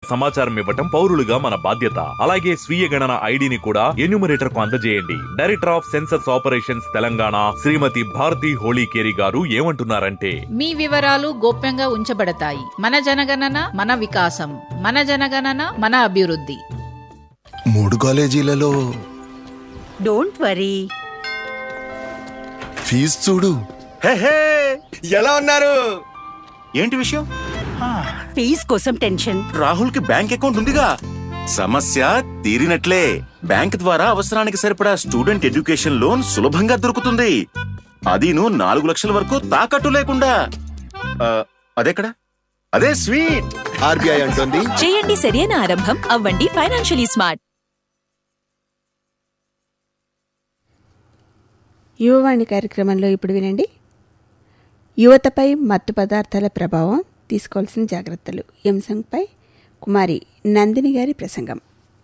సమాచారం ఇవ్వటం పౌరులుగా మన బాధ్యత అలాగే స్వీయ గణన ఐడిని కూడా ఎన్యూమరేటర్ కు అందజేయండి director of census operations Telangana Shrimati Bharati Holikeri garu ఏమంటున్నారంటే మీ వివరాలు గోప్యంగా ఉంచబడతాయి మన జనగణన మన వికాసం మన జనగణన మన అభివృద్ధి మూడు కాలేజీలలో డోంట్ వరీ ఫీజు చూడు హే, హే, ఎలా ఉన్నారు ఏంటి విషయం ఫీజ్ కోసం టెన్షన్ రాహుల్ కి బ్యాంక్ అకౌంట్ ఉందిగా సమస్య తీరినట్లే బ్యాంక్ ద్వారా అవసరానికి సరిపడా స్టూడెంట్ ఎడ్యుకేషన్ లోన్ సులభంగా దొరుకుతుంది అదీను నాలుగు లక్షల వరకు తాకట్టు లేకుండా ఆ, అదెక్కడ అదే స్వీట్ ఆర్బీఐ అంటోంది చేయండి సరైన ఆరంభం అవ్వండి ఫైనాన్షియలీ స్మార్ట్ యువవాణి కార్యక్రమంలో ఇప్పుడు వినండి యువతపై మత్తు పదార్థాల ప్రభావం తీసుకోవాల్సిన జాగ్రత్తలు ఈ అంశంపై కుమారి నందిని గారి ప్రసంగం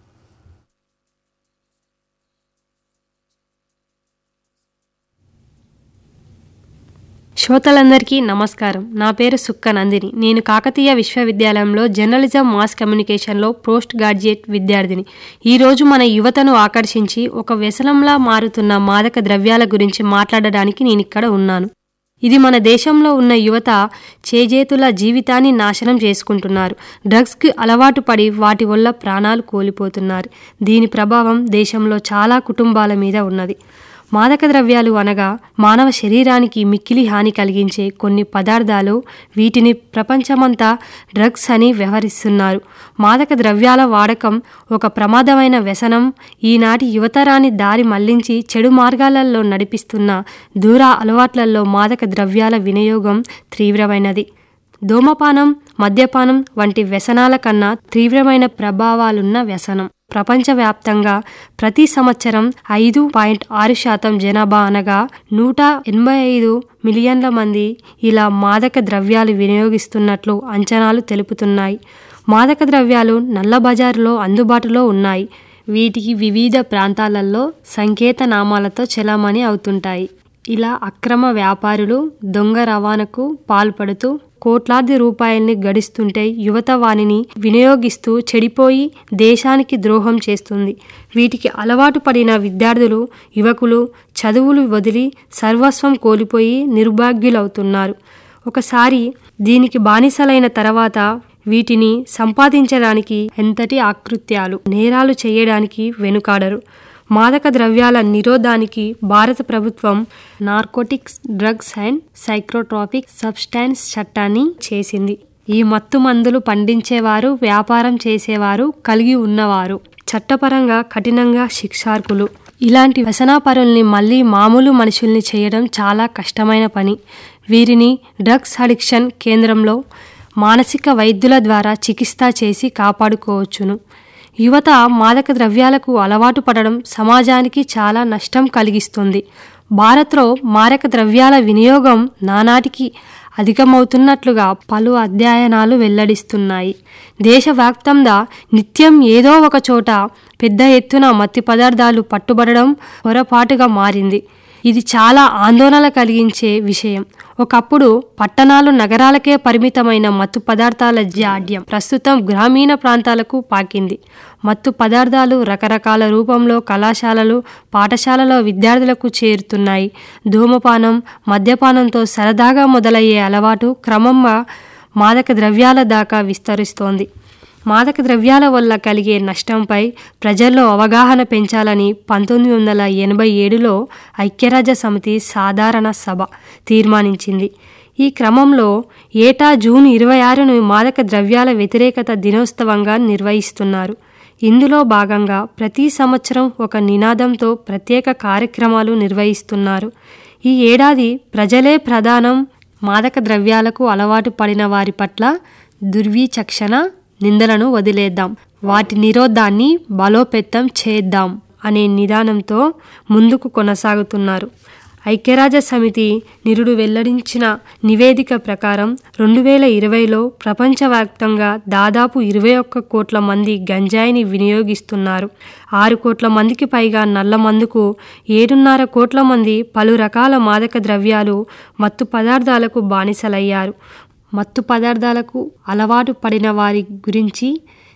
శ్రోతలందరికీ నమస్కారం నా పేరు సుక్క నందిని నేను కాకతీయ విశ్వవిద్యాలయంలో జర్నలిజం మాస్ కమ్యూనికేషన్లో పోస్ట్ గ్రాడ్యుయేట్ విద్యార్థిని ఈరోజు మన యువతను ఆకర్షించి ఒక వ్యసనంలా మారుతున్న మాదక ద్రవ్యాల గురించి మాట్లాడడానికి నేను ఇక్కడ ఉన్నాను ఇది మన దేశంలో ఉన్న యువత చేజేతుల జీవితాన్ని నాశనం చేసుకుంటున్నారు డ్రగ్స్కి అలవాటు పడి వాటి వల్ల ప్రాణాలు కోల్పోతున్నారు దీని ప్రభావం దేశంలో చాలా కుటుంబాల మీద ఉన్నది మాదక ద్రవ్యాలు అనగా మానవ శరీరానికి మిక్కిలి హాని కలిగించే కొన్ని పదార్థాలు వీటిని ప్రపంచమంతా డ్రగ్స్ అని వ్యవహరిస్తున్నారు మాదక ద్రవ్యాల వాడకం ఒక ప్రమాదమైన వ్యసనం ఈనాటి యువతరాన్ని దారి మళ్లించి చెడు మార్గాలలో నడిపిస్తున్న దూర అలవాట్లలో మాదక ద్రవ్యాల వినియోగం తీవ్రమైనది ధూమపానం మద్యపానం వంటి వ్యసనాల కన్నా తీవ్రమైన ప్రభావాలున్న వ్యసనం ప్రపంచవ్యాప్తంగా ప్రతి సంవత్సరం ఐదు పాయింట్ ఆరు శాతం జనాభా అనగా నూట ఎనభై ఐదు మిలియన్ల మంది ఇలా మాదక ద్రవ్యాలు వినియోగిస్తున్నట్లు అంచనాలు తెలుపుతున్నాయి మాదక ద్రవ్యాలు నల్ల బజారులో అందుబాటులో ఉన్నాయి వీటికి వివిధ ప్రాంతాలలో సంకేత నామాలతో చెలామణి అవుతుంటాయి ఇలా అక్రమ వ్యాపారులు దొంగ రవాణాకు పాల్పడుతూ కోట్లాది రూపాయల్ని గడిస్తుంటే యువత వానిని వినియోగిస్తూ చెడిపోయి దేశానికి ద్రోహం చేస్తుంది వీటికి అలవాటు పడిన విద్యార్థులు యువకులు చదువులు వదిలి సర్వస్వం కోల్పోయి నిర్భాగ్యులవుతున్నారు ఒకసారి దీనికి బానిసలైన తర్వాత వీటిని సంపాదించడానికి ఎంతటి ఆకృత్యాలు నేరాలు చేయడానికి వెనుకాడరు మాదక ద్రవ్యాల నిరోధానికి భారత ప్రభుత్వం narcotics drugs and psychotropic substances చట్టాన్ని చేసింది ఈ మత్తు మందులు పండించేవారు వ్యాపారం చేసేవారు కలిగి ఉన్నవారు చట్టపరంగా కఠినంగా శిక్షార్కులు ఇలాంటి వ్యసనాపరుల్ని మళ్ళీ మామూలు మనుషుల్ని చేయడం చాలా కష్టమైన పని వీరిని డ్రగ్స్ అడిక్షన్ కేంద్రంలో మానసిక వైద్యుల ద్వారా చికిత్స చేసి కాపాడుకోవచ్చును యువత మాదక ద్రవ్యాలకు అలవాటు పడడం సమాజానికి చాలా నష్టం కలిగిస్తుంది భారత్లో మారక ద్రవ్యాల వినియోగం నానాటికి అధికమవుతున్నట్లుగా పలు అధ్యయనాలు వెల్లడిస్తున్నాయి దేశవ్యాప్తంగా నిత్యం ఏదో ఒక చోట పెద్ద ఎత్తున మత్తి పదార్థాలు పట్టుబడడం పొరపాటుగా మారింది ఇది చాలా ఆందోళన కలిగించే విషయం ఒకప్పుడు పట్టణాలు నగరాలకే పరిమితమైన మత్తు పదార్థాల జాడ్యం ప్రస్తుతం గ్రామీణ ప్రాంతాలకు పాకింది మత్తు పదార్థాలు రకరకాల రూపంలో కళాశాలలు పాఠశాలలో విద్యార్థులకు చేరుతున్నాయి ధూమపానం మద్యపానంతో సరదాగా మొదలయ్యే అలవాటు క్రమంగా మాదక ద్రవ్యాల దాకా విస్తరిస్తోంది మాదక ద్రవ్యాల వల్ల కలిగే నష్టంపై ప్రజల్లో అవగాహన పెంచాలని పంతొమ్మిది వందల ఎనభై ఏడులో ఐక్యరాజ్య సమితి సాధారణ సభ తీర్మానించింది ఈ క్రమంలో ఏటా జూన్ ఇరవై ఆరును మాదక ద్రవ్యాల వ్యతిరేకత దినోత్సవంగా నిర్వహిస్తున్నారు ఇందులో భాగంగా ప్రతి సంవత్సరం ఒక నినాదంతో ప్రత్యేక కార్యక్రమాలు నిర్వహిస్తున్నారు ఈ ఏడాది ప్రజలే ప్రధానం మాదక ద్రవ్యాలకు అలవాటు పడిన వారి పట్ల దుర్వీచక్షణ నిందలను వదిలేద్దాం వాటి నిరోధాన్ని బలోపేతం చేద్దాం అనే నిదానంతో ముందుకు కొనసాగుతున్నారు ఐక్యరాజ్య సమితి నిరుడు వెల్లడించిన నివేదిక ప్రకారం రెండు వేల ఇరవైలో ప్రపంచవ్యాప్తంగా దాదాపు ఇరవై ఒక్క కోట్ల మంది గంజాయిని వినియోగిస్తున్నారు ఆరు కోట్ల మందికి పైగా నల్ల మందుకు ఏడున్నర కోట్ల మంది పలు రకాల మాదక ద్రవ్యాలు మత్తు పదార్థాలకు బానిసలయ్యారు మత్తు పదార్థాలకు అలవాటు పడిన వారి గురించి